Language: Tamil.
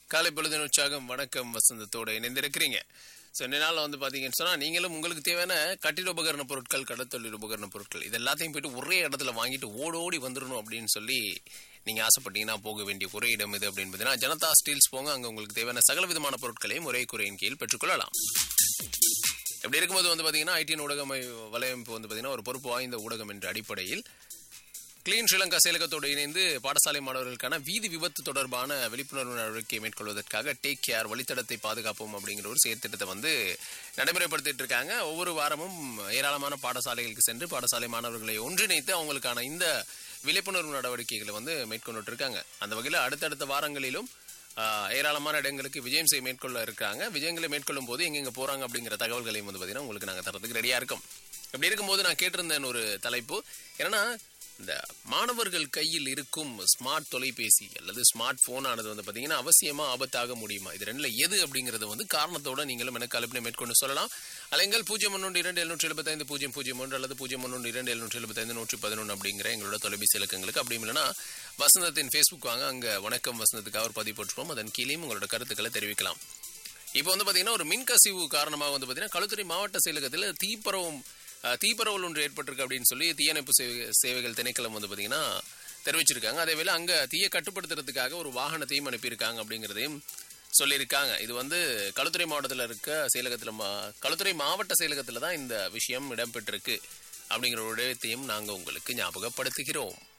காலை பொழுதின் உற்சாகம் வணக்கம் வசந்தத்தோட இணைந்திருக்கிறீங்க ஸோ இந்த நாளில் வந்து பார்த்தீங்கன்னு சொன்னால் நீங்களும் உங்களுக்கு தேவையான கட்டிட உபகரண பொருட்கள் கடத்தொழில் உபகரண பொருட்கள் இது எல்லாத்தையும் போயிட்டு ஒரே இடத்துல வாங்கிட்டு ஓடோடி வந்துடணும் அப்படின்னு சொல்லி நீங்கள் ஆசைப்பட்டீங்கன்னா போக வேண்டிய ஒரே இடம் இது அப்படின்னு பார்த்தீங்கன்னா ஜனதா ஸ்டீல்ஸ் போங்க அங்கே உங்களுக்கு தேவையான சகல விதமான பொருட்களையும் ஒரே குறையின் கீழ் பெற்றுக்கொள்ளலாம் இப்படி இருக்கும்போது வந்து பார்த்தீங்கன்னா ஐடிஎன் ஊடகம் வலையமைப்பு வந்து பார்த்தீங்கன்னா ஒரு பொறுப்பு வாய்ந்த ஊடகம் என்ற அடிப்படையில் கிளீன் ஸ்ரீலங்கா செயலகத்தோடு இணைந்து பாடசாலை மாணவர்களுக்கான வீதி விபத்து தொடர்பான விழிப்புணர்வு நடவடிக்கை மேற்கொள்வதற்காக டேக் கேர் வழித்தடத்தை பாதுகாப்போம் அப்படிங்கிற ஒரு செயற்திட்டத்தை வந்து நடைமுறைப்படுத்திட்டு இருக்காங்க ஒவ்வொரு வாரமும் ஏராளமான பாடசாலைகளுக்கு சென்று பாடசாலை மாணவர்களை ஒன்றிணைத்து அவங்களுக்கான இந்த விழிப்புணர்வு நடவடிக்கைகளை வந்து மேற்கொண்டுட்டு இருக்காங்க அந்த வகையில் அடுத்தடுத்த வாரங்களிலும் ஆஹ், ஏராளமான இடங்களுக்கு விஜயம் செய்ய மேற்கொள்ள இருக்காங்க விஜயங்களை மேற்கொள்ளும் போது எங்கெங்க போறாங்க அப்படிங்கிற தகவல்களையும் வந்து பார்த்தீங்கன்னா உங்களுக்கு நாங்கள் தரதுக்கு ரெடியா இருக்கோம் இப்படி இருக்கும்போது நான் கேட்டிருந்தேன் ஒரு தலைப்பு என்னன்னா இந்த மாணவர்கள் கையில் இருக்கும் ஸ்மார்ட் தொலைபேசி அல்லது ஸ்மார்ட் போன் ஆனது வந்து பார்த்தீங்கன்னா அவசியமா ஆபத்தாக முடியுமா இது ரெண்டுல எது அப்படிங்கறது வந்து காரணத்தோட நீங்களும் எனக்கு அழைப்பினை மேற்கொண்டு சொல்லலாம் அலைங்கள் பூஜ்ஜியம் ஒன்று இரண்டு எழுநூற்றி எழுபத்தைந்து பூஜ்ஜியம் பூஜ்ஜியம் ஒன்று அல்லது பூஜ்ஜியம் ஒன்று இரண்டு எழுநூற்றி எழுபத்தைந்து நூற்றி பதினொன்று அப்படிங்கிற எங்களோட தொலைபேசி இலக்கங்களுக்கு அப்படி இல்லைன்னா வசந்தத்தின் ஃபேஸ்புக் வாங்க அங்க வணக்கம் வசந்தத்துக்கு அவர் பதிவு போட்டுருவோம் அதன் கீழேயும் உங்களோட கருத்துக்களை தெரிவிக்கலாம் இப்போ வந்து பார்த்தீங்கன்னா ஒரு மின்கசிவு காரணமாக வந்து பார்த்தீங்கன்னா களுத்துறை மாவட்ட செயலகத்தில் தீப்பரவும் அஹ், தீப்பரவல் ஒன்று ஏற்பட்டிருக்கு அப்படின்னு சொல்லி தீயணைப்பு சேவை சேவைகள் திணைக்களம் வந்து பார்த்தீங்கன்னா தெரிவிச்சிருக்காங்க அதே வேளை அங்கே தீயை கட்டுப்படுத்துறதுக்காக ஒரு வாகனத்தையும் அனுப்பியிருக்காங்க அப்படிங்கிறதையும் சொல்லியிருக்காங்க இது வந்து களுத்துறை மாவட்டத்தில் இருக்க செயலகத்தில் மா களுத்துறை மாவட்ட செயலகத்தில் தான் இந்த விஷயம் இடம்பெற்றிருக்கு அப்படிங்கிற ஒரு விடயத்தையும் நாங்கள் உங்களுக்கு ஞாபகப்படுத்துகிறோம்